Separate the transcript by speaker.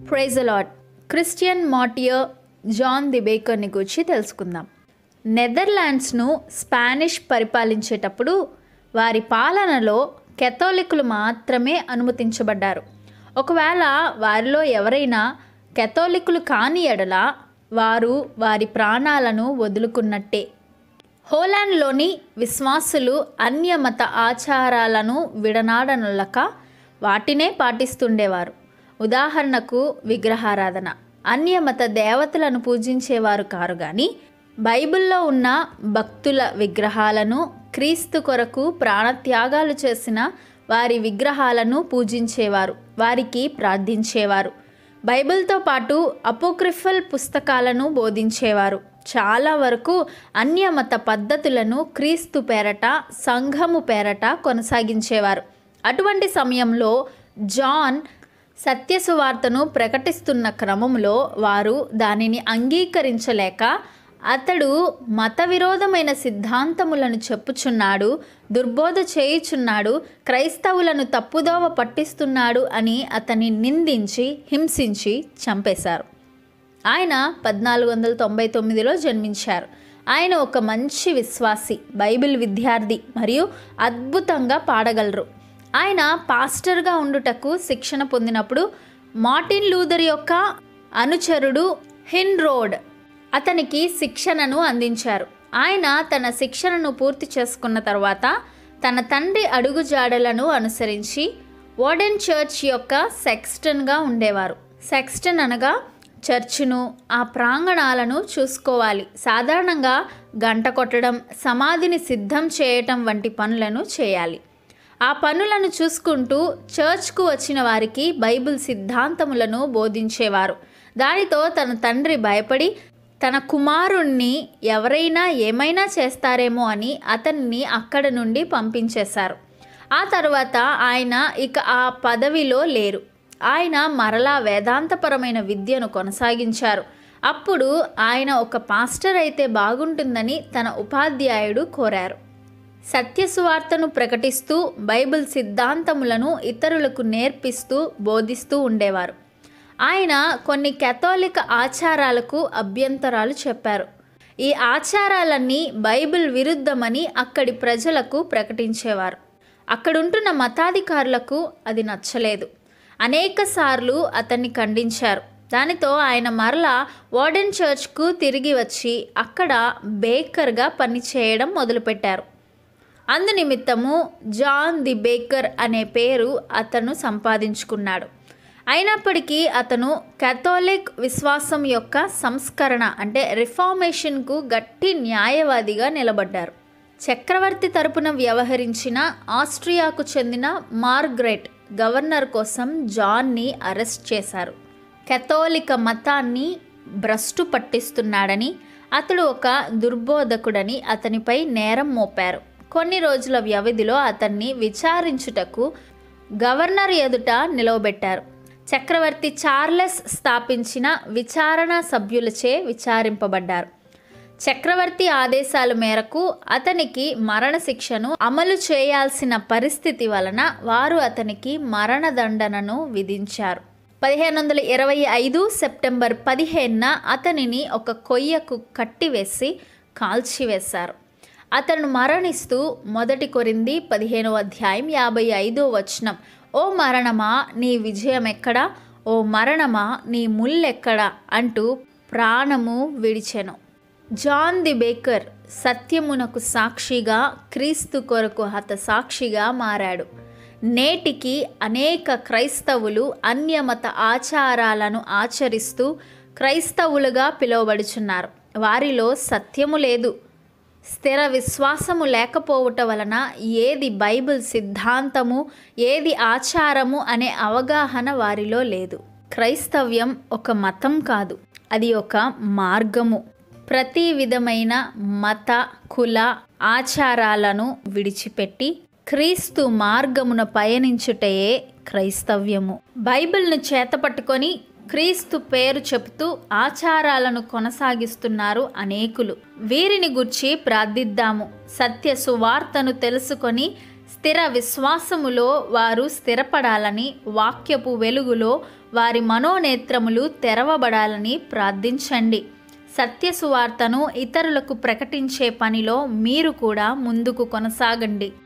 Speaker 1: praise లాడ్ Christian మాటియర్ John the బేకర్ని గురించి తెలుసుకుందాం నెదర్లాండ్స్ను స్పానిష్ పరిపాలించేటప్పుడు వారి పాలనలో కెథోలికులు మాత్రమే అనుమతించబడ్డారు ఒకవేళ వారిలో ఎవరైనా కెథోలికులు కాని ఎడల వారు వారి ప్రాణాలను వదులుకున్నట్టే హోలాండ్లోని విశ్వాసులు అన్యమత ఆచారాలను విడనాడనులక వాటినే పాటిస్తుండేవారు ఉదాహరణకు విగ్రహారాధన అన్యమత దేవతలను పూజించేవారు కారు కానీ బైబిల్లో ఉన్న భక్తుల విగ్రహాలను క్రీస్తు కొరకు ప్రాణత్యాగాలు చేసిన వారి విగ్రహాలను పూజించేవారు వారికి ప్రార్థించేవారు బైబిల్తో పాటు అపోక్రిఫల్ పుస్తకాలను బోధించేవారు చాలా వరకు అన్యమత పద్ధతులను క్రీస్తు పేరట సంఘము పేరట కొనసాగించేవారు అటువంటి సమయంలో జాన్ సత్యసువార్తను ప్రకటిస్తున్న క్రమంలో వారు దానిని అంగీకరించలేక అతడు మత విరోధమైన సిద్ధాంతములను చెప్పుచున్నాడు దుర్బోధ చేయుచున్నాడు క్రైస్తవులను తప్పుదోవ పట్టిస్తున్నాడు అని అతన్ని నిందించి హింసించి చంపేశారు ఆయన పద్నాలుగు వందల తొంభై తొమ్మిదిలో జన్మించారు ఆయన ఒక మంచి విశ్వాసి బైబిల్ విద్యార్థి మరియు అద్భుతంగా పాడగలరు ఆయన పాస్టర్గా ఉండుటకు శిక్షణ పొందినప్పుడు మార్టిన్ లూథర్ యొక్క అనుచరుడు హిన్ రోడ్ అతనికి శిక్షణను అందించారు ఆయన తన శిక్షణను పూర్తి చేసుకున్న తర్వాత తన తండ్రి అడుగుజాడలను అనుసరించి వార్డెన్ చర్చ్ యొక్క సెక్స్టన్గా ఉండేవారు సెక్స్టన్ అనగా చర్చును ఆ ప్రాంగణాలను చూసుకోవాలి సాధారణంగా గంట కొట్టడం సమాధిని సిద్ధం చేయటం వంటి పనులను చేయాలి ఆ పనులను చూసుకుంటూ చర్చ్కు వచ్చిన వారికి బైబిల్ సిద్ధాంతములను బోధించేవారు దానితో తన తండ్రి భయపడి తన కుమారుణ్ణి ఎవరైనా ఏమైనా చేస్తారేమో అని అతన్ని అక్కడ నుండి పంపించేశారు ఆ తర్వాత ఆయన ఇక ఆ పదవిలో లేరు ఆయన మరలా వేదాంతపరమైన విద్యను కొనసాగించారు అప్పుడు ఆయన ఒక పాస్టర్ అయితే బాగుంటుందని తన ఉపాధ్యాయుడు కోరారు సత్యసువార్తను ప్రకటిస్తూ బైబిల్ సిద్ధాంతములను ఇతరులకు నేర్పిస్తూ బోధిస్తూ ఉండేవారు ఆయన కొన్ని కేథోలిక ఆచారాలకు అభ్యంతరాలు చెప్పారు ఈ ఆచారాలన్నీ బైబిల్ విరుద్ధమని అక్కడి ప్రజలకు ప్రకటించేవారు అక్కడుంటున్న మతాధికారులకు అది నచ్చలేదు అనేక సార్లు అతన్ని ఖండించారు దానితో ఆయన మరలా వార్డెన్ చర్చ్కు తిరిగి వచ్చి అక్కడ బేకర్గా పనిచేయడం మొదలుపెట్టారు అందునిమిత్తము జాన్ ది బేకర్ అనే పేరు అతను సంపాదించుకున్నాడు అయినప్పటికీ అతను కేథోలిక్ విశ్వాసం యొక్క సంస్కరణ అంటే రిఫార్మేషన్కు గట్టి న్యాయవాదిగా నిలబడ్డారు చక్రవర్తి తరపున వ్యవహరించిన ఆస్ట్రియాకు చెందిన మార్గరెట్ గవర్నర్ కోసం జాన్ని అరెస్ట్ చేశారు కెథోలిక మతాన్ని భ్రష్టు పట్టిస్తున్నాడని అతడు ఒక దుర్బోధకుడని అతనిపై నేరం మోపారు కొన్ని రోజుల వ్యవధిలో అతన్ని విచారించుటకు గవర్నర్ ఎదుట నిలవబెట్టారు చక్రవర్తి చార్లెస్ స్థాపించిన విచారణ సభ్యులచే విచారింపబడ్డారు చక్రవర్తి ఆదేశాల మేరకు అతనికి మరణశిక్షను అమలు చేయాల్సిన పరిస్థితి వలన వారు అతనికి మరణదండనను విధించారు పదిహేను వందల ఇరవై ఐదు సెప్టెంబర్ పదిహేనున అతనిని ఒక కొయ్యకు కట్టివేసి కాల్చివేశారు అతను మరణిస్తూ మొదటి కొరింది పదిహేనవ అధ్యాయం యాభై ఐదో వచనం ఓ మరణమా నీ విజయం ఎక్కడా ఓ మరణమా నీ ముల్లెక్కడా అంటూ ప్రాణము విడిచెను జాన్ ది బేకర్ సత్యమునకు సాక్షిగా క్రీస్తు కొరకు హత సాక్షిగా మారాడు నేటికి అనేక క్రైస్తవులు అన్యమత ఆచారాలను ఆచరిస్తూ క్రైస్తవులుగా పిలువబడుచున్నారు వారిలో సత్యము లేదు స్థిర విశ్వాసము లేకపోవట వలన ఏది బైబిల్ సిద్ధాంతము ఏది ఆచారము అనే అవగాహన వారిలో లేదు క్రైస్తవ్యం ఒక మతం కాదు అది ఒక మార్గము ప్రతి విధమైన మత కుల ఆచారాలను విడిచిపెట్టి క్రీస్తు మార్గమున పయనించుటయే క్రైస్తవ్యము బైబిల్ను చేతపట్టుకొని క్రీస్తు పేరు చెబుతూ ఆచారాలను కొనసాగిస్తున్నారు అనేకులు వీరిని గుర్చి ప్రార్థిద్దాము సత్య సువార్తను తెలుసుకొని స్థిర విశ్వాసములో వారు స్థిరపడాలని వాక్యపు వెలుగులో వారి మనోనేత్రములు తెరవబడాలని ప్రార్థించండి సత్య సువార్తను ఇతరులకు ప్రకటించే పనిలో మీరు కూడా ముందుకు కొనసాగండి